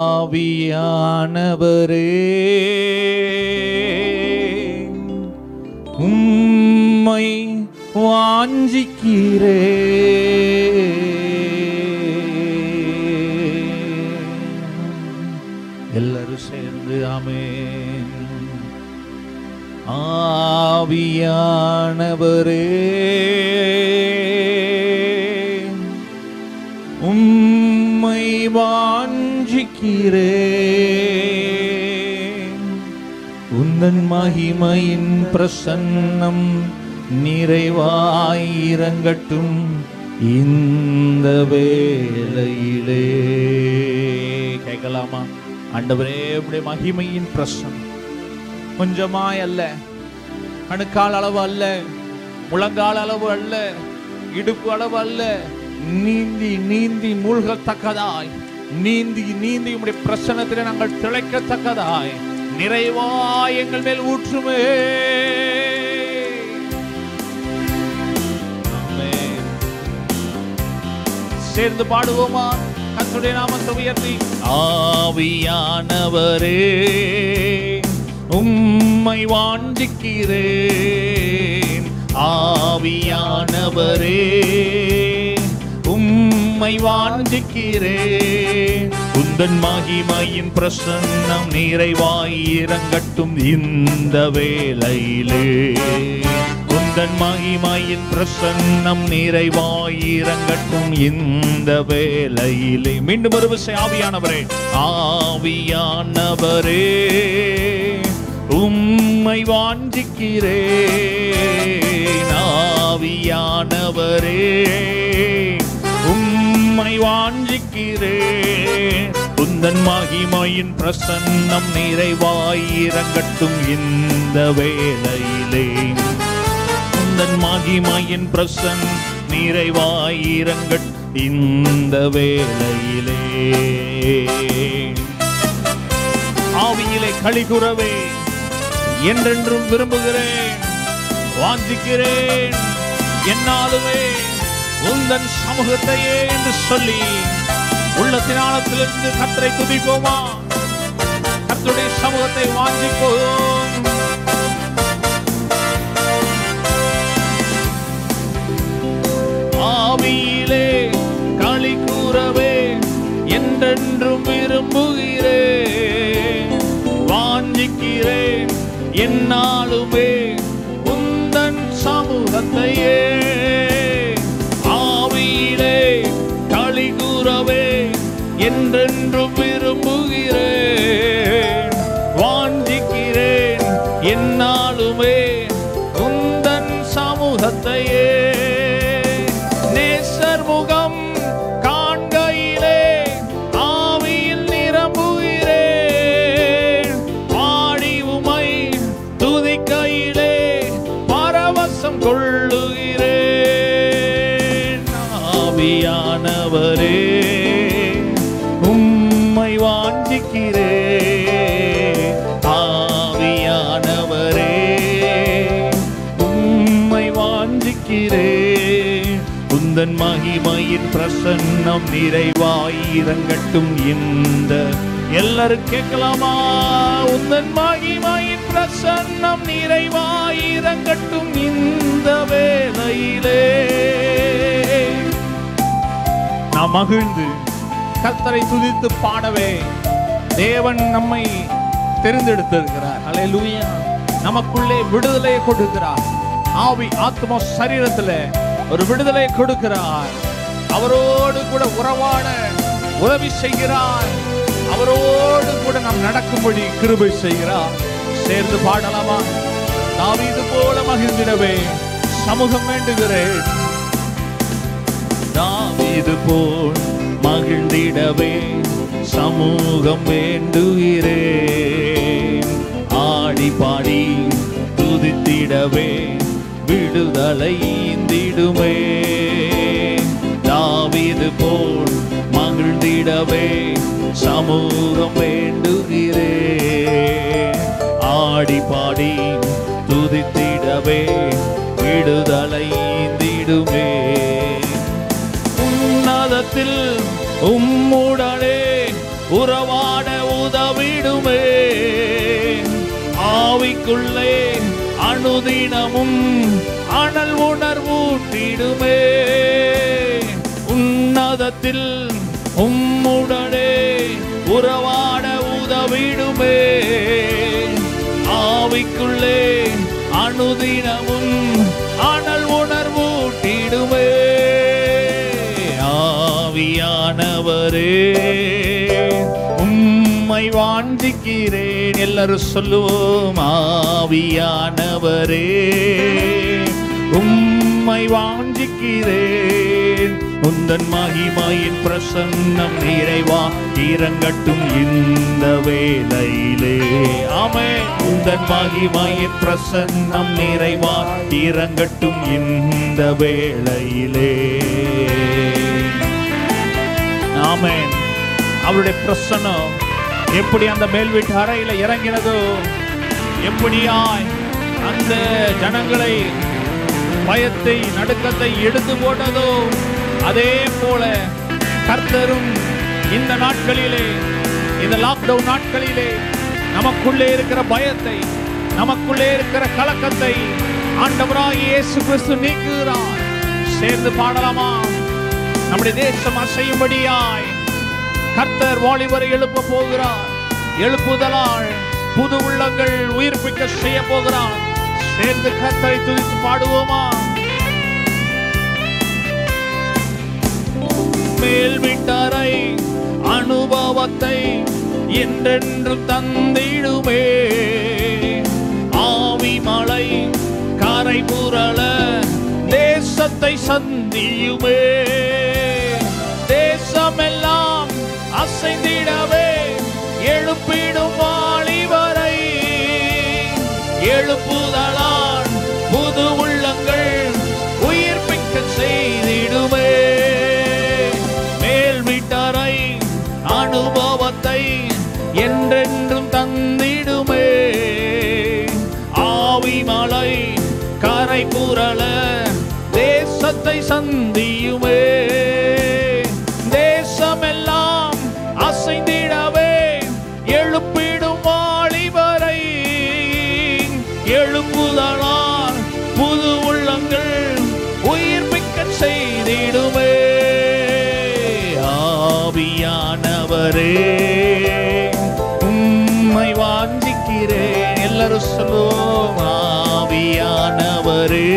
ஆவியானவரே உம்மை வாஞ்சிக்கிறே எல்லாரும் சேர்ந்து ஆமென் ஆவியானவரே உம்மை வாஞ்சிக்கிறேன் உந்தன் மகிமையின் பிரசன்னம் நிறைவாயிரங்கட்டும் இந்த வேளையிலே கேட்கலாமா ஆண்டவரே உடைய மகிமையின் பிரசன்னம் கொஞ்சமாய் அல்ல கணுக்கால் அளவு அல்ல முழங்கால் அளவு அல்ல இடுப்பு அளவு அல்ல நீந்தி நீந்தி மூழ்கத்தக்கதாய் நீந்தி நீந்தி உம்முடைய பிரசன்னத்திலே நாங்கள் திளைக்கத்தக்கதாய் நிறைவாய் எங்கள் மேல் ஊற்றுமே ஆமென். சேர்ந்து பாடுவோமா கர்த்தருடைய நாமத்தை உயர்த்தி ஆவியானவரே உம்மை வாஞ்சிக்கிறேன் ஆவியானவரே உம்மை வாஞ்சிக்கிறேன் உந்தன் மகிமையின் பிரசன்னம் நிறைவாய் இறங்கட்டும் இந்த வேளையிலே உந்தன் மகிமையின் பிரசன்னம் நிறைவாய் இறங்கட்டும் இந்த வேளையிலே மீண்டும் ஒரு விஷயம் ஆவியானவரே ஆவியானவரே உம்மை வாஞ்சிக்கிறேன் ஆவியானவரே உம்மை வாஞ்சிக்கிறேன் உந்தன் மகிமையின் பிரசன்னம் நிறைவாய் இறங்கட்டும் இந்த வேளையிலே உந்தன் மகிமையின் பிரசன் நிறைவாய் இறங்கட் இந்த வேளையிலே ஆவியிலே களிகுறவே என்றென்றும் விரும்புகிறேன் வாஞ்சிக்கிறேன் என்னாலுமே உந்தன் சமூகத்தையே என்று சொல்லி உள்ளத்தின் ஆழத்திலிருந்து கத்தரை துதிப்போமா கர்த்தருடைய சமூகத்தை வாஞ்சிப்போம் ஆவியிலே களி கூறவே என்றென்றும் விரும்புகிறேன் வாஞ்சிக்கிறேன் என்னாலுமே உந்தன் சமூகத்தையே ஆவியிலே களி கூறவே என்றென்றும் விரும்புகிறேன் வாஞ்சிக்கிறேன் என்னாலுமே உந்தன் சமூகத்தையே நேசர் முகம் காண்கையிலே ஆவியில் நிரம்புகிறேன் பாடி உமை துதிக்கையிலே பரவசம் கொள்ளுகிறேன் ஆவியானவரே உம்மை வாஞ்சிக்கிறேன் ஆவியானவரே உம்மை வாஞ்சிக்கிறேன் உந்தன் மகிமையின் பிரசன்னம் நிறைவாய் இறங்கட்டும் இந்த எல்லாரும் கேட்கலாமா உந்தன் மகிமையின் பிரசன்னம் நிறைவாய் இறங்கட்டும் இந்த வேளையிலே நாம் மகிழ்ந்து கர்த்தரை துதித்து பாடவே தேவன் நம்மை தெரிந்தெடுத்திருக்கிறார் அல்லேலூயா நமக்குள்ளே விடுதலை கொடுக்கிறார் ஆவி ஆத்மா சரீரத்துல ஒரு விடுதலை கொடுக்கிறார் அவரோடு கூட உறவாட உதவி செய்கிறார் அவரோடு கூட நாம் நடக்கும்படி கிருபை செய்கிறார் சேர்ந்து பாடலாமா தாவீது போல மகிழ்ந்திடவே சமூகம் வேண்டுகிறேன் தாவீது போல் மகிழ்ந்திடவே சமூகம் வேண்டுகிறேன் ஆடி பாடி துதித்திடவே விடுதலை ஈந்திடுமே தாவீது போல் மகிழ்ந்திடவே சமூகம் வேண்டுகிறேன் ஆடி பாடி துதித்திடவே விடுதலை ஈந்திடுமே உன்னதத்தில் உம்முடனே உறவா உறவாட உதவிடுமே ஆவிக்குள்ளே அனுதினமும் அனல் உணர்வூட்டிடுமே உன்னதத்தில் உம்முடனே உறவாட உதவிடுமே ஆவிக்குள்ளே அனுதினமும் அனல் உணர்வூட்டிடுமே ஆவியானவரே உம்மை வாஞ்சிக்கிறேன் எல்லாரும் சொல்லுவோம் ஆவியானவரே உம்மை வாஞ்சிக்கிறேன் உந்தன் மகிமையின் பிரசன்னம் நிறைவா இறங்கட்டும் இந்த வேளையிலே ஆமே உந்தன் மகிமையின் பிரசன்னம் நிறைவா இறங்கட்டும் இந்த வேளையிலே ஆமென் அவருடைய பிரசன்னம் எப்படி அந்த மேல் வீட்டு அறையில இறங்கினதோ எப்படியாய் அந்த ஜனங்களை பயத்தை நடுக்கத்தை எடுத்து போட்டதோ அதே போல கர்த்தரும் இந்த நாட்களிலே இந்த லாக்டவுன் நாட்களிலே நமக்குள்ளே இருக்கிற பயத்தை நமக்குள்ளே இருக்கிற கலக்கத்தை ஆண்டவராய் இயேசு கிறிஸ்து நீக்குகிறார் சேர்ந்து பாடலாமா நம்முடைய தேசம் அசையும்படியாய் கர்த்தர் வாலிபரை எழுப்ப போகிறார் எழுப்புதலால் புது உள்ளங்கள் உயிர்ப்பிக்க செய்ய போகிறார் சேர்ந்து கர்த்தரை துதித்து பாடுவோமா மேல் விட்டாரை அனுபவத்தை என்றென்றும் தந்திடுமே ஆவி மலை கரை புரள தேசத்தை சந்தியுமே தேசமெல்லாம் அசைந்திடவே எழுப்பிடும் வாலிபரை எழுப்புதலால் புது உள்ளங்கள் உயிர்ப்பிக்க செய்திடுமே மேல் வீட்டாரை அனுபவத்தை என்றென்றும் தந்திடுமே ஆவி மலை கரை புரள தேசத்தை சந்தியுமே தேசமெல்லாம் அசைந்திடவே எழுப்பிடும் வாலிபரை எழுப்புதலால் புது உள்ளங்கள் உயிர்ப்பிக்க செய்திடுமே ஆவியானவரே உம்மை வாஞ்சிக்கிறேன் எல்லாரும் சொல்லுவோம் ஆவியானவரே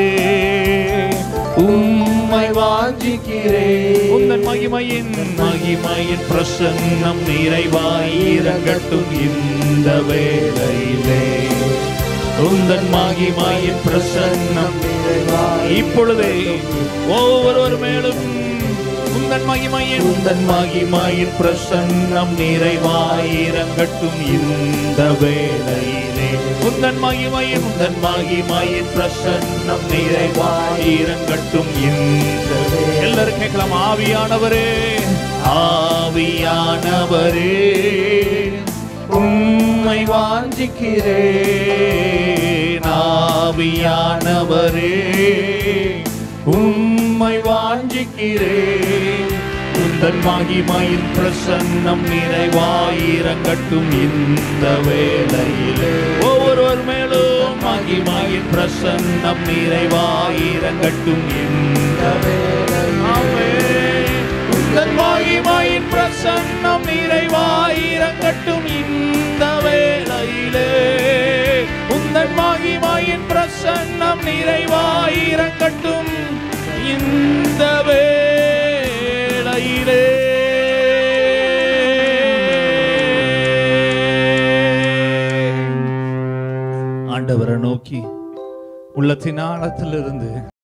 உம்மை வாஞ்சிக்கிறேன் உந்தன் மகிமையின் மகிமையின் பிரசன்னம் நிறைவாய் இறங்கட்டும் இந்த வேளையிலே உந்தன் மகிமையின் பிரசன்னம் இப்பொழுதே ஒவ்வொருவர் மேலும் உந்தன் மகிமையின் உந்தன் மகிமையின் பிரசன்னம் நிறைவாய் இறங்கட்டும் இந்த வேளையிலே உந்தன் மகிமையின் உந்தன் மகிமையின் பிரசன்னம் நிறைவாய் இறங்கட்டும் இந்த வேளை- எல்லாரும் கேட்கலாம் ஆவியானவரே ஆவியானவரே உம்மை வாஞ்சிக்கிறேன் ஆவியானவரே உம்மை வாஞ்சிக்கிறேன் உந்தன் மகிமையின் பிரசன்னம் நிறைவாயிரங்கட்டும் இந்த வேளையிலே ஒவ்வொருவர் மேலும் மகிமையின் பிரசன்னம் நிறைவாயிரங்கட்டும் இந்த வேளையிலே உந்தன் மகிமையின் பிரசன்னம் நிறைவாயிரங்கட்டும் இந்த வேளையிலே உந்தன் மகிமையின் பிரசன்னம் நிறைவாயிரங்கட்டும் இந்த வேளையிலே ஆண்டவரை நோக்கி உள்ளத்தின் ஆழத்திலிருந்து